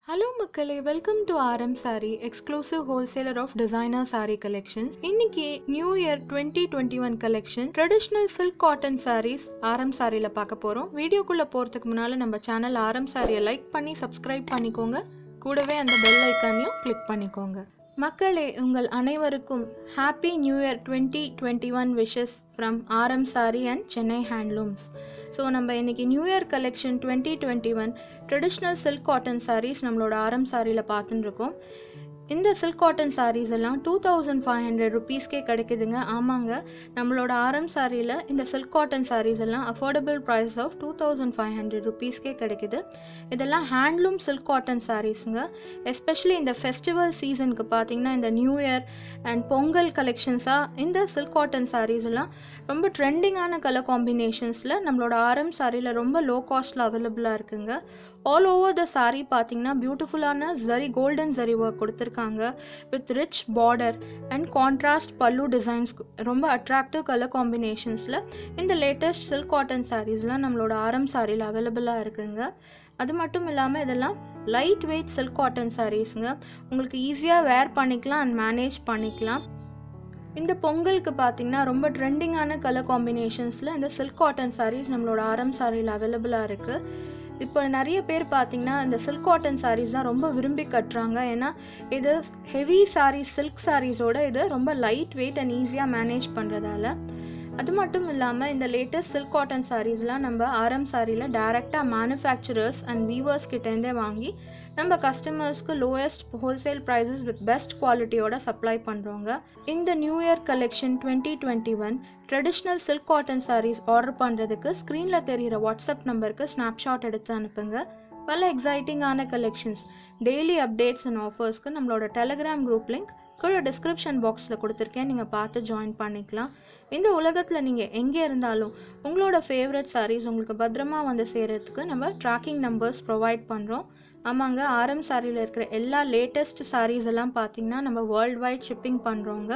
hello மக்களே welcome to RM Sari exclusive wholesaler of designer sari collections இன்னைக்கு new year twenty twenty one collection traditional silk cotton saris RM சாரியில் பார்க்க போகிறோம் வீடியோக்குள்ளே போகிறதுக்கு முன்னால் நம்ம சேனல் ஆர்எம் சாரியை லைக் பண்ணி சப்ஸ்கிரைப் பண்ணிக்கோங்க கூடவே அந்த பெல் ஐக்கானையும் கிளிக் பண்ணிக்கோங்க மக்களே உங்கள் அனைவருக்கும் happy new year twenty twenty one wishes from RM Sari and Chennai handlooms so நம்ம இன்றைக்கி new year collection twenty twenty one traditional silk cotton saris நம்மளோட ஆரம் சாரியில் பார்த்துட்டு இருக்கோம் இந்த சில்க் காட்டன் சாரீஸ் எல்லாம் டூ தௌசண்ட் ஃபைவ் ஹண்ட்ரட் ருபீஸ்க்கே கிடைக்குதுங்க ஆமாங்க நம்மளோட ஆரம் சாரியில் இந்த சில்க் காட்டன் சாரீஸ் எல்லாம் affordable price of two thousand five hundred ருபீஸ்க்கே கிடைக்குது இதெல்லாம் ஹேண்ட்லூம் சில்க் காட்டன் சாரீஸுங்க எஸ்பெஷலி இந்த ஃபெஸ்டிவல் சீசனுக்கு பார்த்தீங்கன்னா இந்த நியூ இயர் அண்ட் பொங்கல் கலெக்ஷன்ஸாக இந்த சில்க் காட்டன் சாரீஸ் எல்லாம் ரொம்ப ட்ரெண்டிங்கான கலர் காம்பினேஷன்ஸில் நம்மளோட ஆரம் சாரியில் ரொம்ப லோ காஸ்ட்டில் அவைலபிளாக இருக்குங்க ஆல் ஓவர் த சாரீ பார்த்தீங்கன்னா பியூட்டிஃபுல்லான ஜரி கோல்டன் ஜரி ஒர்க் கொடுத்துருக்காங்க with rich border and contrast pallu designs ரொம்ப அட்ராக்டிவ் கலர் காம்பினேஷன்ஸில் இந்த லேட்டஸ்ட் சில்க் காட்டன் சாரீஸ்லாம் நம்மளோட ஆரம் சாரியில் அவைலபிளாக இருக்குங்க அது மட்டும் இல்லாமல் இதெல்லாம் லைட் வெயிட் சில்க் காட்டன் சாரீஸுங்க உங்களுக்கு ஈஸியாக வேர் பண்ணிக்கலாம் அண்ட் மேனேஜ் பண்ணிக்கலாம் இந்த பொங்கலுக்கு பார்த்தீங்கன்னா ரொம்ப ட்ரெண்டிங்கான கலர் காம்பினேஷன்ஸில் இந்த சில்க் காட்டன் சாரீஸ் நம்மளோட ஆரம் சாரியில் அவைலபிளாக இருக்குது இப்போ நிறைய பேர் பார்த்தீங்கன்னா இந்த சில்க் காட்டன் சாரீஸ் தான் ரொம்ப விரும்பி கட்டுறாங்க ஏன்னா இது ஹெவி சாரீஸ் சில்க் சாரீஸோட இது ரொம்ப லைட் வெயிட் அண்ட் ஈஸியாக மேனேஜ் பண்ணுறதால அது மட்டும் இல்லாமல் இந்த லேட்டஸ்ட் சில்க் காட்டன் சாரீஸ்லாம் நம்ம ஆரம் சாரியில் டேரெக்டாக மேனுஃபேக்சரர்ஸ் அண்ட் வீவர்ஸ் கிட்டேருந்தே வாங்கி நம்ம கஸ்டமர்ஸ்க்கு lowest wholesale prices with best குவாலிட்டியோட சப்ளை பண்ணுறோங்க இந்த new year collection twenty twenty one traditional silk cotton saris order பண்ணுறதுக்கு ஸ்க்ரீனில் தெரிகிற வாட்ஸ்அப் நம்பருக்கு ஸ்னாப்ஷாட் எடுத்து அனுப்புங்க பல எக்ஸைட்டிங்கான கலெக்ஷன்ஸ் டெய்லி அப்டேட்ஸ் அண்ட் ஆஃபர்ஸ்க்கு நம்மளோட டெலகிராம் குரூப் லிங்க் கீழே டிஸ்கிரிப்ஷன் பாக்ஸில் கொடுத்துருக்கேன் நீங்கள் பார்த்து ஜாயின் பண்ணிக்கலாம் இந்த உலகத்தில் நீங்கள் எங்கே இருந்தாலும் உங்களோட ஃபேவரட் சாரீஸ் உங்களுக்கு பத்திரமா வந்து சேர்கிறதுக்கு நம்ம ட்ராக்கிங் நம்பர்ஸ் ப்ரொவைட் பண்ணுறோம் ஆமாங்க ஆரம் சாரியில் இருக்கிற எல்லா லேட்டஸ்ட் சாரீஸ் எல்லாம் பார்த்தீங்கன்னா நம்ம வேர்ல்ட் வைட் ஷிப்பிங் பண்ணுறோங்க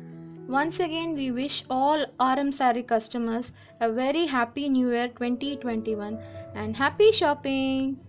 once again we wish all RM Sari customers a very happy new year twenty twenty one and happy shopping